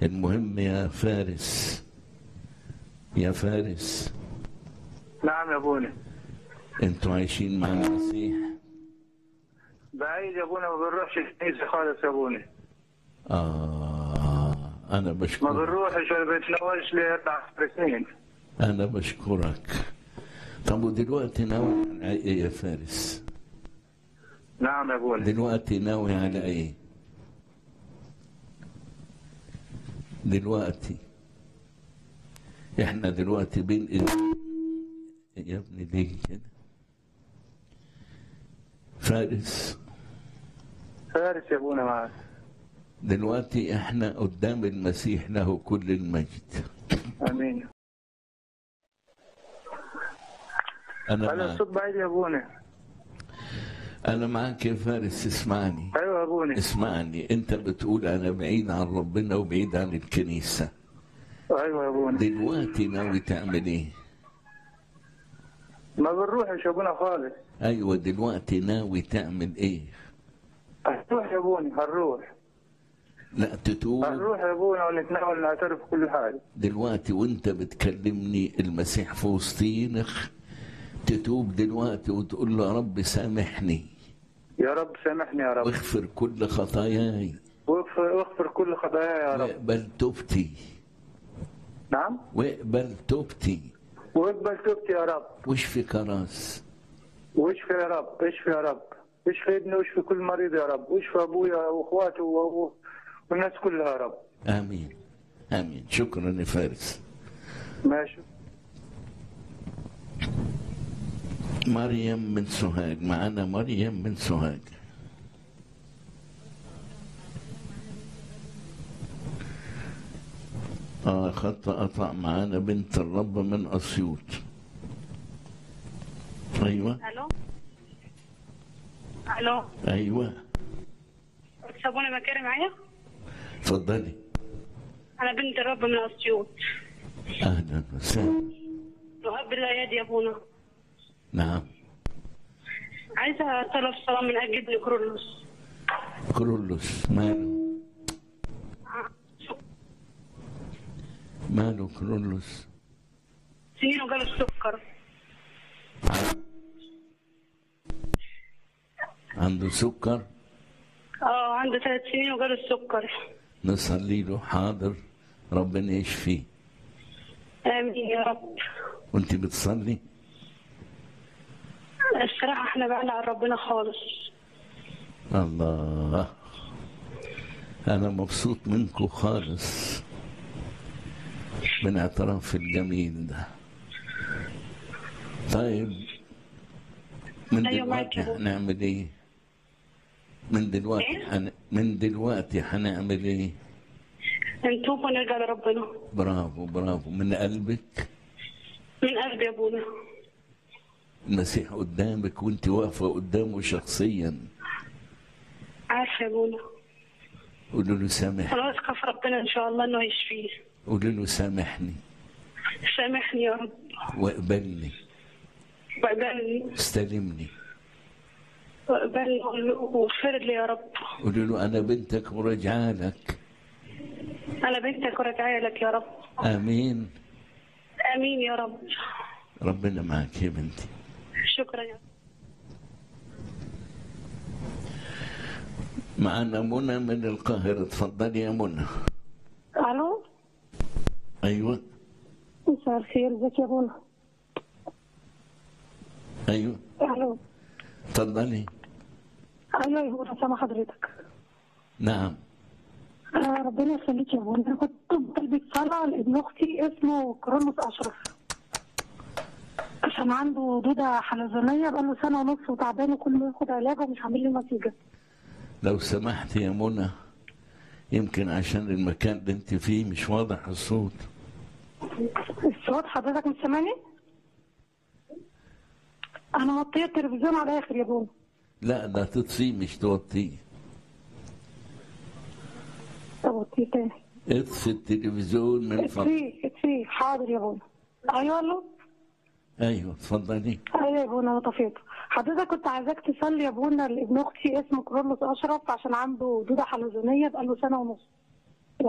المهم يا فارس يا فارس نعم يا ابونا انتوا عايشين مع المسيح بعيد يا ابونا ما بنروحش الكنيسه خالص يا ابونا آه أنا ما بشكرك بنروحش ولا بنتناولش لي اربع سنين أنا بشكرك طب ودلوقتي ناوي على إيه يا فارس؟ نعم يا ابونا دلوقتي ناوي على إيه؟ دلوقتي إحنا دلوقتي بين إيه؟ يا ابني ليه كده؟ فارس فارس يا ابونا معك دلوقتي إحنا قدام المسيح له كل المجد امين أنا انا معك الصوت بعيد يا ابونا أنا معك يا فارس اسمعني ايوه يا ابونا اسمعني انت بتقول انا بعيد عن ربنا وبعيد عن الكنيسة ايوه يا ابونا دلوقتي ناوي تعمل ايه ما بنروحش يا ابونا خالص ايوه دلوقتي ناوي تعمل ايه هنروح يا ابونا هنروح لا تتوب هنروح يا ابونا ونتناول نعترف كل حاجه دلوقتي وانت بتكلمني المسيح في وسطينك تتوب دلوقتي وتقول له يا رب سامحني يا رب سامحني يا رب واغفر كل خطاياي واغفر واغفر كل خطاياي يا رب واقبل توبتي نعم واقبل توبتي واقبل توبتي يا رب واشفي كراس واشفي يا رب اشفي يا رب اشفي ابني واشفي كل مريض يا رب واشفي ابويا واخواته و- و- والناس كلها يا رب امين امين شكرا يا فارس ماشي مريم من سوهاج معانا مريم من سوهاج اه خط قطع معانا بنت الرب من اسيوط ايوه الو الو ايوه تسابوني مكاري معايا اتفضلي انا بنت الرب من اسيوط اهلا وسهلا وهب الايادي يا ابونا نعم عايزه طلب صلاه من اجل ابني كرولوس كرولوس ماله ماله كرولوس سنين وجاله السكر عنده سكر اه عنده ثلاث سنين وجاله السكر نصلي له حاضر ربنا يشفيه امين يا رب وانت بتصلي الصراحه احنا بعنا عن ربنا خالص الله انا مبسوط منكم خالص من اعتراف الجميل ده طيب من أيوة معاك دلوقتي يا بابا. هنعمل ايه من دلوقتي إيه؟ حن... من دلوقتي هنعمل ايه نتوب ونرجع لربنا برافو برافو من قلبك من قلبي يا ابونا المسيح قدامك وانت واقفه قدامه شخصيا عارفه يا ابونا قولوا له سامح انا واثقه في ربنا ان شاء الله انه يشفيه قولوا له سامحني سامحني يا رب واقبلني واقبلني استلمني واقبلني واغفر لي يا رب قولوا له انا بنتك وراجعه لك انا بنتك وراجعه لك يا رب امين امين يا رب ربنا معك يا بنتي شكرا يا رب معنا منى من القاهرة اتفضلي يا منى الو ايوه مساء الخير ازيك يا بونا ايوه الو اتفضلي ايوه يا بونا سامع حضرتك نعم آه ربنا يخليك يا بونا انا كنت بطلب صلاه لابن اختي اسمه كرولوس اشرف عشان عنده دودة حلزونية بقاله سنة ونص وتعبان وكل ما ياخد علاج ومش عامل لي نتيجة. لو سمحت يا منى يمكن عشان المكان اللي انت فيه مش واضح الصوت الصوت حضرتك مش سامعني؟ أنا وطيت التلفزيون على الآخر يا بونا. لا ده تطفيه مش توطيه طب وطيه تاني. اطفي التلفزيون من فضلك اطفيه اطفيه حاضر يا بونا. أيوه الو ايوه اتفضلي ايوه يا بونا انا طفيته حضرتك كنت عايزاك تصلي يا بونا لابن اختي اسمه كرولوس اشرف عشان عنده دوده حلزونيه بقاله سنه ونص